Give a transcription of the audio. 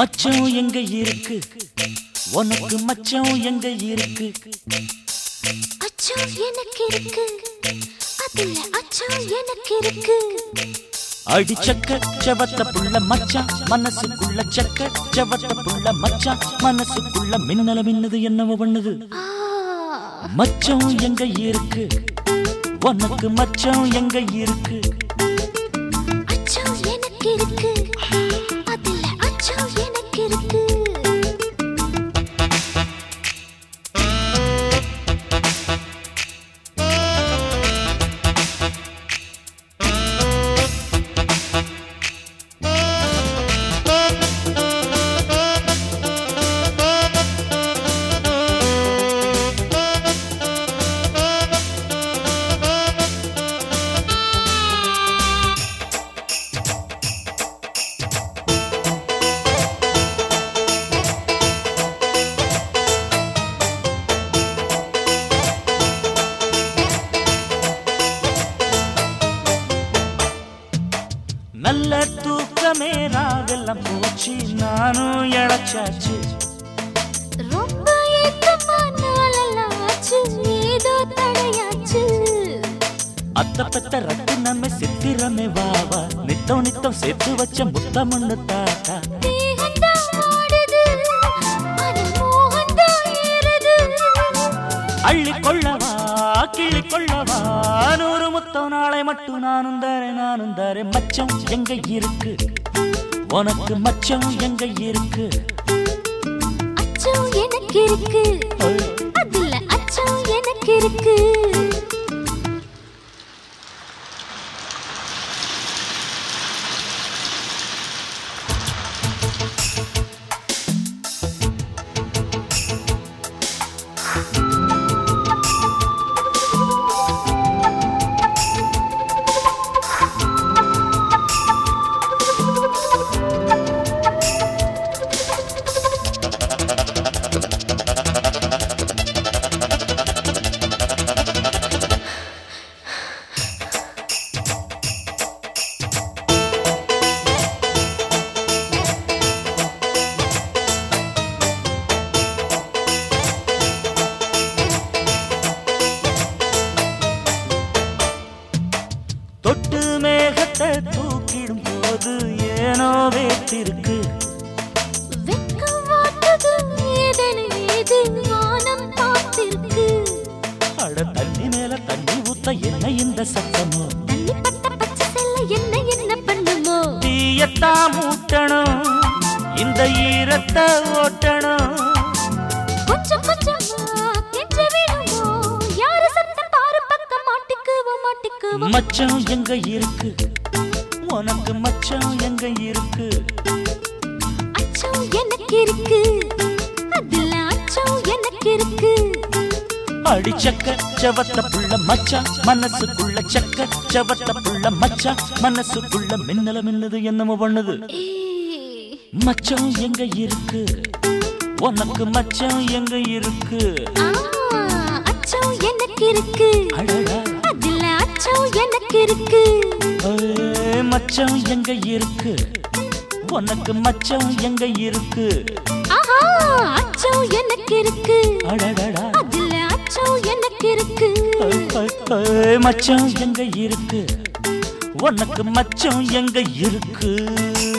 மச்சம் எங்க இருக்கு உனக்கு மச்சம் எங்க இருக்கு அச்சோ எனக்கு இருக்கு அதுல அச்சோ எனக்கு இருக்கு அடி சக்க செவத்த புள்ள மச்சான் மனசுக்குள்ள சக்க செவத்த புள்ள மச்சான் மனசுக்குள்ள மின்னல மின்னது என்னவோ பண்ணுது ஆ, மச்சம் எங்க இருக்கு உனக்கு மச்சம் எங்க இருக்கு அச்சோ எனக்கு இருக்கு அதுல அச்சோ எனக்கு இருக்கு நல்ல தூக்கமே ராவெல்லாம் போச்சு நானும் இழைச்சாச்சு ரொம்ப ஏக்கமா நாளெல்லாம் ஆச்சு ஏதோ தடையாச்சு அத்த பெத்த ரத்து நம்ம சித்திரமே வாவா நித்தம் நித்தம் சேர்த்து வச்ச முத்தமண்ணு தாத்தா தேகந்தான் ஆடுது மனம் மோகந்தான் ஏறுது அள்ளி கொள்ளவா கிள்ளி கொள்ளவா நூறு முத்தம் நாளை மட்டும் நானும் தரேன் நானும் தரேன் மச்சம் எங்க இருக்கு உனக்கு மச்சம் எங்க இருக்கு அச்சோ எனக்கு இருக்கு அதுல அச்சோ எனக்கு இருக்கு தொட்டு மேகத்தை தூக்கிடும் போது ஏனோ வேத்திருக்கு வெக்கம் வாட்டுது ஏதேனு ஏது வானம் பார்த்திருக்கு அட தண்ணி மேல தண்ணி ஊத்த என்ன இந்த சத்தமோ தண்ணி பட்ட பச்சை செல்ல என்ன என்ன பண்ணுமோ தீயத்தா மூட்டணும் இந்த ஈரத்தை ஓட்டணும் கொஞ்சம் கொஞ்சமா கெஞ்ச வேணுமோ யாரு சத்தம் பாரு பக்கம் மாட்டிக்குவோம் மாட்டிக்குவோம் மச்சம் எங்க இருக்கு உனக்கு மச்சம் எங்க இருக்கு அச்சோ எனக்கு இருக்கு அதுல அச்சோ எனக்கு இருக்கு அடி சக்க செவத்த புள்ள மச்சான் மனசுக்குள்ள சக்க செவத்த புள்ள மச்சான் மனசுக்குள்ள மின்னல மின்னது என்னமோ பண்ணுது ஏய், மச்சம் எங்க இருக்கு உனக்கு மச்சம் எங்க இருக்கு ஆ, அச்சோ எனக்கு இருக்கு அடடா அதுல அச்சோ எனக்கு இருக்கு ஏய், மச்சம் எங்க இருக்கு உனக்கு மச்சம் எங்க இருக்கு ஆஹா அச்சோ எனக்கு இருக்கு அடடடா அதுல அச்சோ எனக்கு இருக்கு ஏய், ஏய், ஏய், மச்சம் எங்க இருக்கு உனக்கு மச்சம் எங்க இருக்கு